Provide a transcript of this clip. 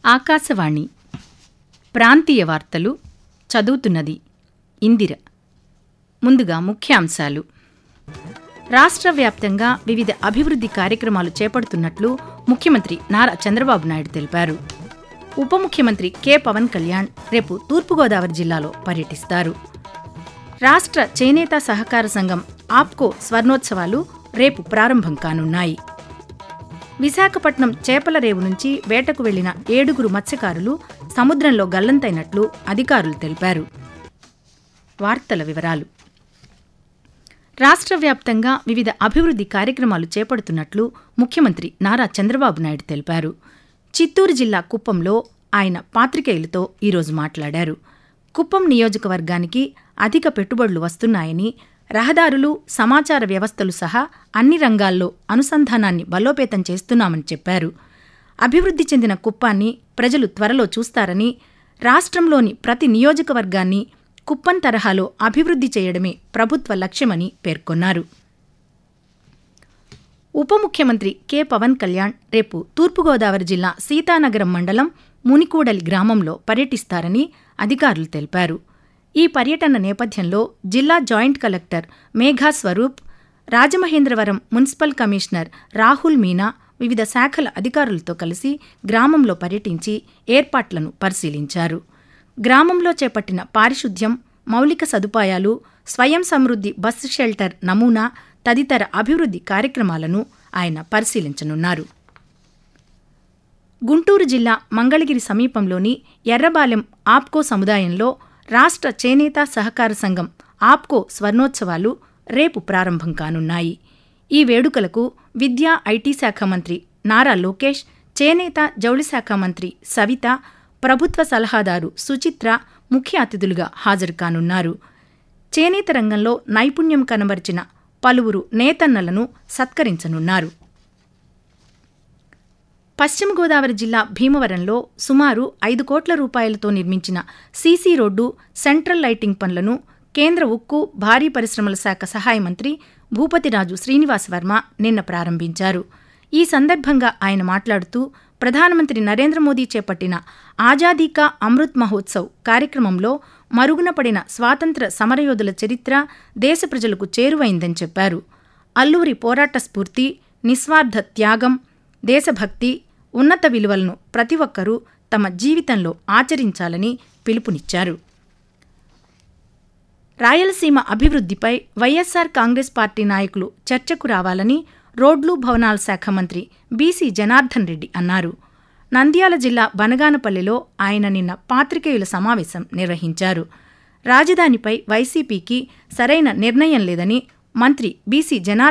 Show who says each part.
Speaker 1: ఆకాశవాణి ప్రాంతీయ వార్తలు చదువుతున్నది ఇందిర ముందుగా ముఖ్యాంశాలు రాష్ట్ర వ్యాప్తంగా వివిధ అభివృద్ధి కార్యక్రమాలు చేపడుతున్నట్లు ముఖ్యమంత్రి నారా చంద్రబాబు నాయుడు తెలిపారు ఉప ముఖ్యమంత్రి కె పవన్ కళ్యాణ్ రేపు తూర్పుగోదావరి జిల్లాలో పర్యటిస్తారు రాష్ట్ర చేనేత సహకార సంఘం ఆప్కో స్వర్ణోత్సవాలు రేపు ప్రారంభం కానున్నాయి విశాఖపట్నం చేపల రేవు నుంచి వేటకు వెళ్లిన ఏడుగురు మత్స్యకారులు సముద్రంలో గల్లంతైనట్లు అధికారులు తెలిపారు వార్తల వివరాలు రాష్ట్ర వ్యాప్తంగా వివిధ అభివృద్ధి కార్యక్రమాలు చేపడుతున్నట్లు ముఖ్యమంత్రి నారా చంద్రబాబు నాయుడు తెలిపారు చిత్తూరు జిల్లా కుప్పంలో ఆయన పాత్రికేయులతో ఈరోజు మాట్లాడారు కుప్పం నియోజకవర్గానికి అధిక పెట్టుబడులు వస్తున్నాయని రహదారులు సమాచార వ్యవస్థలు సహా అన్ని రంగాల్లో అనుసంధానాన్ని బలోపేతం చేస్తున్నామని చెప్పారు అభివృద్ధి చెందిన కుప్పాన్ని ప్రజలు త్వరలో చూస్తారని రాష్ట్రంలోని ప్రతి నియోజకవర్గాన్ని కుప్పం తరహాలో అభివృద్ధి చేయడమే ప్రభుత్వ లక్ష్యమని పేర్కొన్నారు ఉప ముఖ్యమంత్రి కె పవన్ కళ్యాణ్ రేపు తూర్పుగోదావరి జిల్లా సీతానగరం మండలం మునికూడలి గ్రామంలో పర్యటిస్తారని అధికారులు తెలిపారు ఈ పర్యటన నేపథ్యంలో జిల్లా joint collector Megha Swaroop Rajamahendravaram municipal commissioner Rahul Meena వివిధ శాఖల అధికారులతో కలిసి గ్రామంలో పర్యటించి ఏర్పాట్లను పరిశీలించారు గ్రామంలో చేపట్టిన పారిశుద్ధ్యం మౌలిక సదుపాయాలు స్వయం సమృద్ధి బస్సు షెల్టర్ నమూనా తదితర అభివృద్ధి కార్యక్రమాలను ఆయన పరిశీలించనున్నారు గుంటూరు జిల్లా మంగళగిరి సమీపంలోని ఎర్రబాలెం ఆప్కో సముదాయంలో రాష్ట్ర చేనేత సహకార సంఘం ఆప్కో స్వర్ణోత్సవాలు రేపు ప్రారంభం కానున్నాయి ఈ వేడుకలకు విద్యా ఐటీ శాఖ మంత్రి నారా లోకేష్ చేనేత జౌళి శాఖ మంత్రి సవిత ప్రభుత్వ సలహాదారు సుచిత్ర ముఖ్య అతిథులుగా హాజరు కానున్నారు చేనేత రంగంలో నైపుణ్యం కనబరిచిన పలువురు నేతన్నలను సత్కరించనున్నారు పశ్చిమ గోదావరి జిల్లా భీమవరంలో సుమారు ఐదు కోట్ల రూపాయలతో నిర్మించిన సీసీ రోడ్డు సెంట్రల్ లైటింగ్ పనులను కేంద్ర ఉక్కు భారీ పరిశ్రమల శాఖ సహాయ మంత్రి భూపతిరాజు శ్రీనివాస్ వర్మ నిన్న ప్రారంభించారు ఈ సందర్భంగా ఆయన మాట్లాడుతూ ప్రధానమంత్రి నరేంద్ర మోదీ చేపట్టిన ఆజాదీ కా అమృత్ మహోత్సవ్ కార్యక్రమంలో మరుగున పడిన స్వాతంత్ర సమరయోధుల చరిత్ర దేశ ప్రజలకు చేరువైందని చెప్పారు అల్లూరి పోరాట స్ఫూర్తి నిస్వార్థ త్యాగం దేశభక్తి ఉన్నత విలువలను ప్రతి ఒక్కరూ తమ జీవితంలో ఆచరించాలని పిలుపునిచ్చారు రాయలసీమ అభివృద్ధిపై వైఎస్సార్ కాంగ్రెస్ పార్టీ నాయకులు చర్చకు రావాలని రోడ్లు భవనాల శాఖ మంత్రి బీసీ జనార్దన్ రెడ్డి అన్నారు నంద్యాల జిల్లా బనగానపల్లిలో ఆయన నిన్న పాత్రికేయుల సమావేశం నిర్వహించారు రాజధానిపై వైసీపీకి సరైన నిర్ణయం లేదని మంత్రి బీసీ జనార్దన్